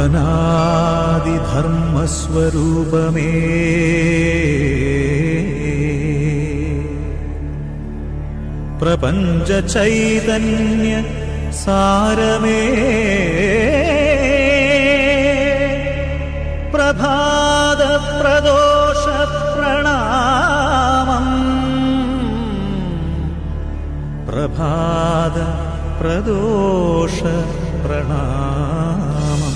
അനാദിധർമ്മസ്വരൂപമേ പ്രപഞ്ച ചൈതന്യ സാരമേ പ്രഭാത പ്രദോഷ പ്രണാമം പ്രഭാത പ്രദോഷ പ്രണാമം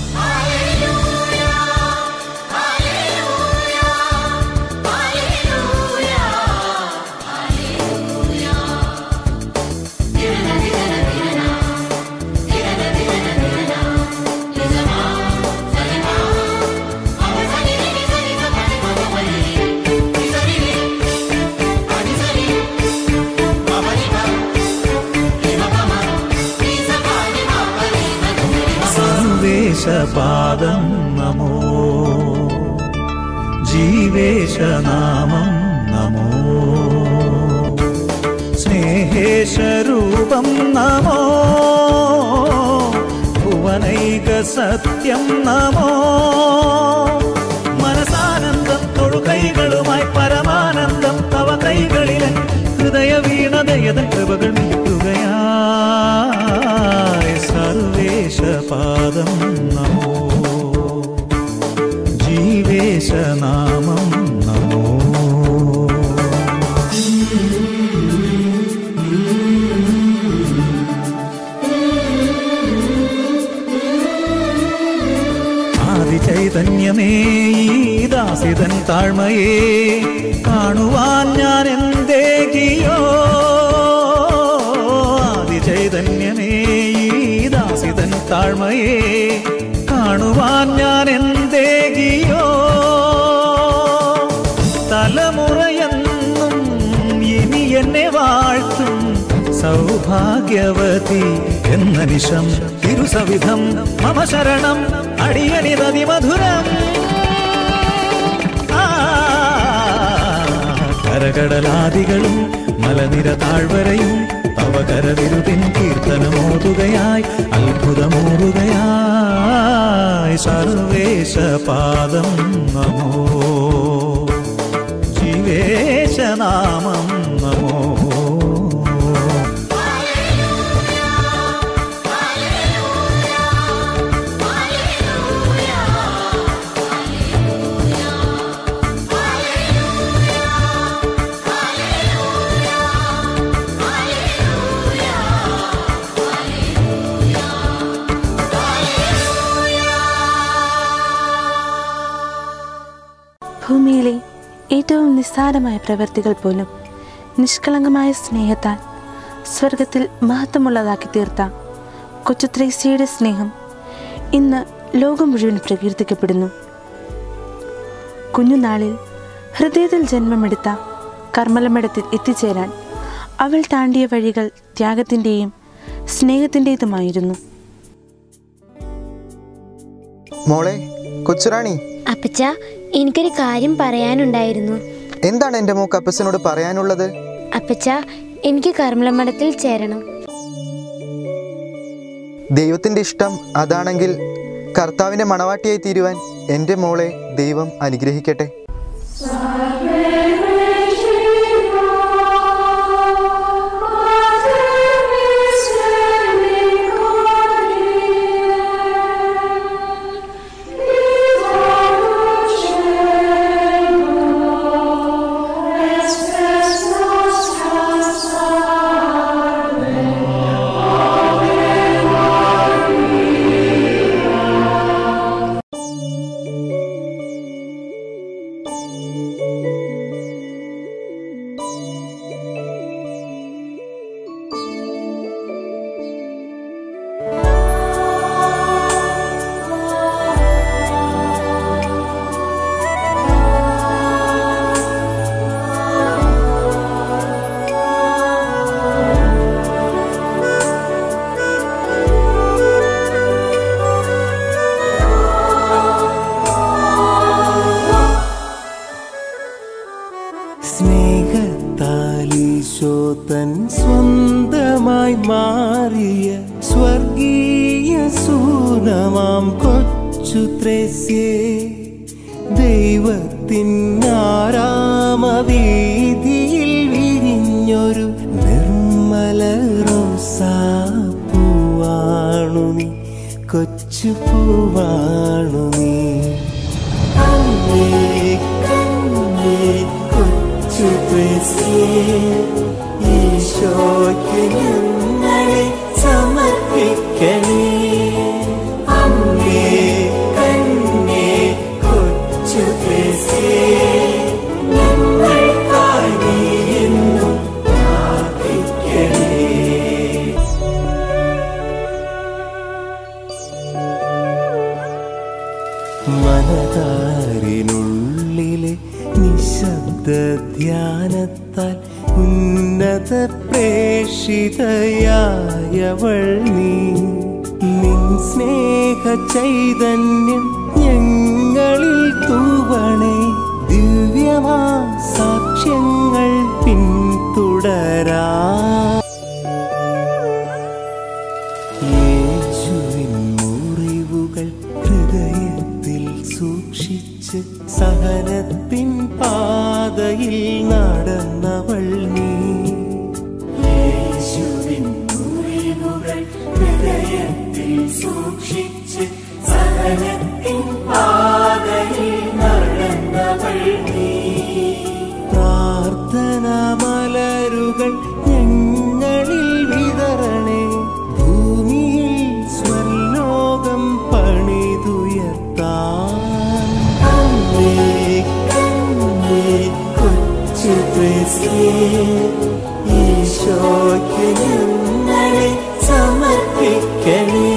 സർവേശപാദം നമോ ജീവേശനാമം നമോ സ്നേഹേശരൂപം നമോ ഭുവനൈക സത്യം നമോ മനസാനന്ദം തൊഴുകൈകളുമായി പരമാനന്ദം തവ കൈകളിലെ ഹൃദയ വീണതയതൻ കൃപകൾ നീട്ടുകയായി സർവേശപാദം നമോ ജീവേശനാമം നമോ ആദിചൈതന്യമേ ഈ ദാസിതൻ താഴ്മയെ കാണുവാൻ ഞാൻ എന്തേകിയോ ആദിചൈതന്യമേ ഈ ദാസിതൻ താഴ്മയെ കാണുവാൻ ഞാൻ എന്തേകിയോ തലമുറയെന്നും ഇനി എന്നെ വാഴ്ത്തും സൗഭാഗ്യവതി എന്ന നിശം തിരുസവിധം മമ ശരണം അടിയണിതതി മധുരം ആ, കരകടലാദികളും മലനിര താഴ്വരയും തവ കരവിരുതിൻ കീർത്തനമോതുകയായി അത്ഭുതമോതുകയായി സർവേശപാദം നമോ ജീവേശനാമം നമോ ഭൂമിയിലെ ഏറ്റവും നിസ്സാരമായ പ്രവൃത്തികൾ പോലും നിഷ്കളങ്കമായ സ്നേഹത്താൽ സ്വർഗത്തിൽ മഹത്വമുള്ളതാക്കി തീർത്ത കൊച്ചുത്രേസ്യയുടെ സ്നേഹം ഇന്ന് ലോകം മുഴുവൻ പ്രകീർത്തിക്കപ്പെടുന്നു കുഞ്ഞുനാളിൽ ഹൃദയത്തിൽ ജന്മമെടുത്ത കർമ്മലമഠത്തിൽ എത്തിച്ചേരാൻ അവൾ താണ്ടിയ വഴികൾ ത്യാഗത്തിൻ്റെയും സ്നേഹത്തിൻ്റെതുമായിരുന്നു മോളെ കൊച്ചുറാണി അപ്പച്ച എനിക്കൊരു കാര്യം പറയാനുണ്ടായിരുന്നു എന്താണ് എൻ്റെ മോക്ക് അപ്പച്ചനോട് പറയാനുള്ളത് അപ്പച്ച എനിക്ക് കർമ്മലമഠത്തിൽ ചേരണം ദൈവത്തിൻ്റെ ഇഷ്ടം അതാണെങ്കിൽ കർത്താവിൻ്റെ മണവാട്ടിയായി തീരുവാൻ എൻ്റെ മോളെ ദൈവം അനുഗ്രഹിക്കട്ടെ സ്നേഹത്താലീശോ തൻ സ്വന്തമായി മാറിയ സ്വർഗീയ സൂനമാം കൊച്ചു കൊച്ചു ത്രേസ്യേ ദൈവത്തിനാരാമവീതിയിൽ വിരിഞ്ഞൊരു നിർമ്മല റോസാ പൂവാണു നീ കൊച്ചു പൂവാണു നീ കണ്ണേ കണ്ണേ കൊച്ചു ത്രേസ്യേ ഈശോയ്ക്ക് ഞങ്ങളെ സമർപ്പിക്കണേ അമ്മേ കണ്ണേ കൊച്ചു ത്രേസ്യേ ഞങ്ങൾക്കായി നീ എന്നും പ്രാർത്ഥിക്കണേ മനതാരിനുള്ളിലെ നിശബ്ദ ധ്യാനത്താൽ ഉന്നത പ്രേഷിതയായവൾ നീ നിൻ സ്നേഹ ചൈതന്യം ഞങ്ങളിൽ തൂവണേ ദിവ്യമാ സാക്ഷ്യങ്ങൾ പിന്തുടരാ യേശുവിൻ മുറിവുകൾ ഹൃദയത്തിൽ സൂക്ഷിച്ച് സഹനത്തിൻ പാതയിൽ നടന്നവൾ നീ യേശുവിൻ മുറിവുകൾ ഹൃദയത്തിൽ സൂക്ഷിച്ച് സഹനത്തിൻ പാതയിൽ നടന്നവൾ നീ പ്രാർത്ഥന മലരുകൾ ഞങ്ങളിൽ വിതരണേ ഭൂമിയിൽ സ്വർലോകം പണിതുയർത്താൻ അമ്മേ കണ്ണേ കൊച്ചു ത്രേസ്യേ ഈശോയ്ക്ക് ഞങ്ങളെ സമർപ്പിക്കണേ